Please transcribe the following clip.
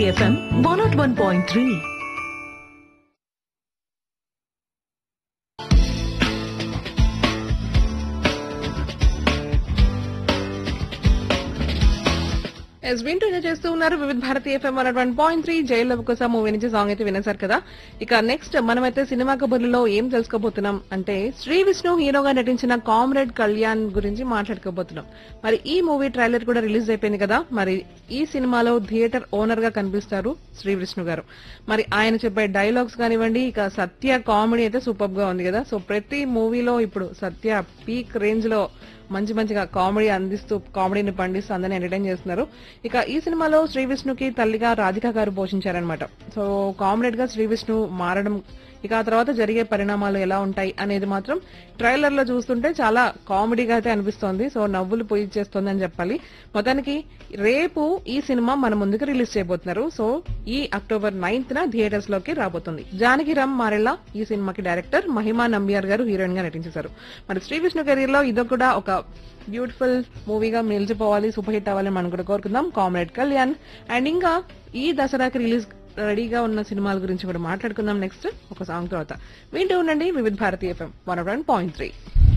FM one nought one point three yes వింటూ enjoy చేస్తూ ఉన్నారు Vividh Bharati FM one one point three జైల్లో కోసం మూవీ నుంచి సాంగ్ అయితే వినేశారు కదా ఇక నెక్స్ట్ మనమైతే సినిమా కబుర్లలో ఏం తెలుసుకోబోతున్నాం అంటే శ్రీ విష్ణు హీరోగా నటించిన కామ్రేడ్ కళ్యాణ్ గురించి మాట్లాడుకోబోతున్నాం మరి ఈ మూవీ ట్రైలర్ కూడా రిలీజ్ అయిపోయింది కదా మరి ఈ సినిమాలో థియేటర్ ఓనర్ గా కనిపిస్తారు శ్రీ విష్ణు గారు మరి ఆయన చెప్పే డైలాగ్స్ కానివ్వండి ఇక సత్య కామెడీ అయితే సూపర్ గా ఉంది కదా సో ప్రతి మూవీలో ఇప్పుడు సత్య పీక్ రేంజ్ లో మంచి మంచిగా కామెడీ అందిస్తూ కామెడీని పండిస్తూ అందరిని ఎంటర్టైన్ చేస్తున్నారు ఇక ఈ సినిమాలో శ్రీ విష్ణుకి తల్లిగా రాధిక గారు పోషించారనమాట సో కామ్రేడ్ గా శ్రీ విష్ణు మారడం ఇక ఆ తర్వాత జరిగే పరిణామాలు ఎలా ఉంటాయి అనేది మాత్రం ట్రైలర్ లో చూస్తుంటే చాలా కామెడీగా అయితే అనిపిస్తోంది సో నవ్వులు పోయి చేస్తోంది అని చెప్పాలి మొత్తానికి రేపు ఈ సినిమా మన ముందుకు రిలీజ్ చేయబోతున్నారు సో ఈ అక్టోబర్ నైన్త్ న థియేటర్స్ లోకి రాబోతుంది జానకి రామ్ మారెల్లా ఈ సినిమాకి డైరెక్టర్ మహిమా నంబియార్ గారు హీరోయిన్ గా నటించేశారు మరి శ్రీ విష్ణు కెరీర్ లో ఇదో కూడా ఒక బ్యూటిఫుల్ మూవీగా నిలిచిపోవాలి సూపర్ హిట్ అవ్వాలని మనం కూడా కోరుకుందాం కామ్రేడ్ కళ్యాణ్ అండ్ ఇంకా ఈ దసరాకి రిలీజ్ రెడీగా ఉన్న సినిమాల గురించి కూడా మాట్లాడుకుందాం నెక్స్ట్ ఒక సాంగ్ తర్వాత వింటూ ఉండండి Vividh Bharati FM one point three